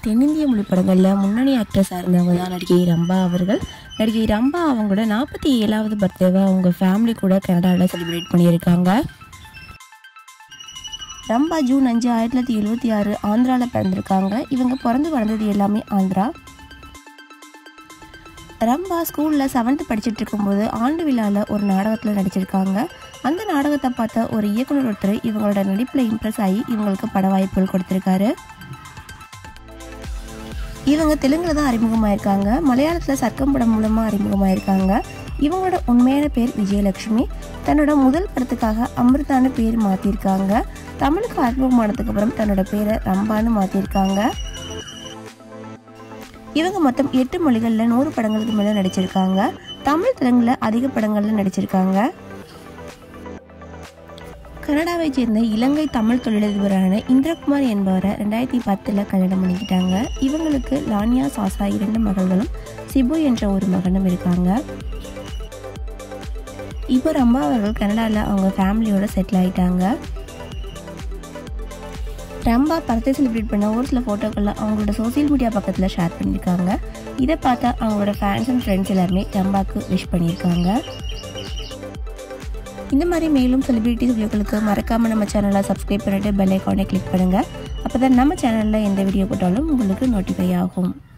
தென்னிந்திய மொழி படங்களில் முன்னணி ஆக்ட்ரஸாக இருந்தவங்க தான் நடிகை ரம்பா அவர்கள் நடிகை ரம்பா அவங்களோட நாற்பத்தி ஏழாவது பர்த்டேவை அவங்க ஃபேமிலி கூட கனடாவில் செலிப்ரேட் பண்ணியிருக்காங்க ரம்பா ஜூன் அஞ்சு ஆயிரத்தி தொள்ளாயிரத்தி எழுபத்தி ஆறு ஆந்திராவில் பிறந்திருக்காங்க இவங்க பிறந்து வளர்ந்தது எல்லாமே ஆந்திரா ரம்பா ஸ்கூலில் செவன்த்து படிச்சுட்டு இருக்கும்போது ஆண்டு விழாவில் ஒரு நாடகத்தில் நடிச்சிருக்காங்க அந்த நாடகத்தை பார்த்த ஒரு இயக்குனர் ஒருத்தர் இவங்களோட நடிப்பில் இம்ப்ரெஸ் ஆகி இவங்களுக்கு பட வாய்ப்புகள் கொடுத்துருக்காரு இவங்க தெலுங்குல தான் அறிமுகமாயிருக்காங்க மலையாளத்தில் சர்க்கம் படம் மூலமாக அறிமுகமாயிருக்காங்க இவங்களோட உண்மையான பேர் விஜயலட்சுமி தன்னோட முதல் படத்துக்காக அமிர்தான்னு பேர் மாற்றிருக்காங்க தமிழுக்கு அறிமுகமானதுக்கு அப்புறம் தன்னோட பேரை ரம்பான்னு மாற்றிருக்காங்க இவங்க மொத்தம் எட்டு மொழிகளில் நூறு படங்களுக்கு மேலே நடிச்சிருக்காங்க தமிழ் தெலுங்குல அதிக படங்களில் நடிச்சிருக்காங்க கனடாவை சேர்ந்த இலங்கை தமிழ் தொழிலதிபரான இந்திரகுமார் என்பவரை ரெண்டாயிரத்தி பத்தில் கல்யாணம் பண்ணிக்கிட்டாங்க இவங்களுக்கு லானியா சாசா இரண்டு மகள்களும் சிபு என்ற ஒரு மகனும் இருக்காங்க இப்போ ரம்பா அவர்கள் கனடாவில் அவங்க ஃபேமிலியோட செட்டில் ஆயிட்டாங்க ரம்பா படத்தை செலிப்ரேட் பண்ண ஒரு சில ஃபோட்டோக்கள்லாம் அவங்களோட சோசியல் மீடியா பக்கத்தில் ஷேர் பண்ணியிருக்காங்க இதை பார்த்தா அவங்களோட ஃபேன்ஸ் அண்ட் ஃப்ரெண்ட்ஸ் எல்லாருமே ரம்பாக்கு விஷ் பண்ணியிருக்காங்க இந்த மாதிரி மேலும் செலிபிரிட்டிஸ் வீடியோக்களுக்கு மறக்காமல் நம்ம சேனலை சப்ஸ்கிரைப் பண்ணிட்டு பெல் ஐக்கானை கிளிக் பண்ணுங்கள் அப்போ தான் நம்ம சேனலில் எந்த வீடியோ போட்டாலும் உங்களுக்கு நோட்டிஃபை ஆகும்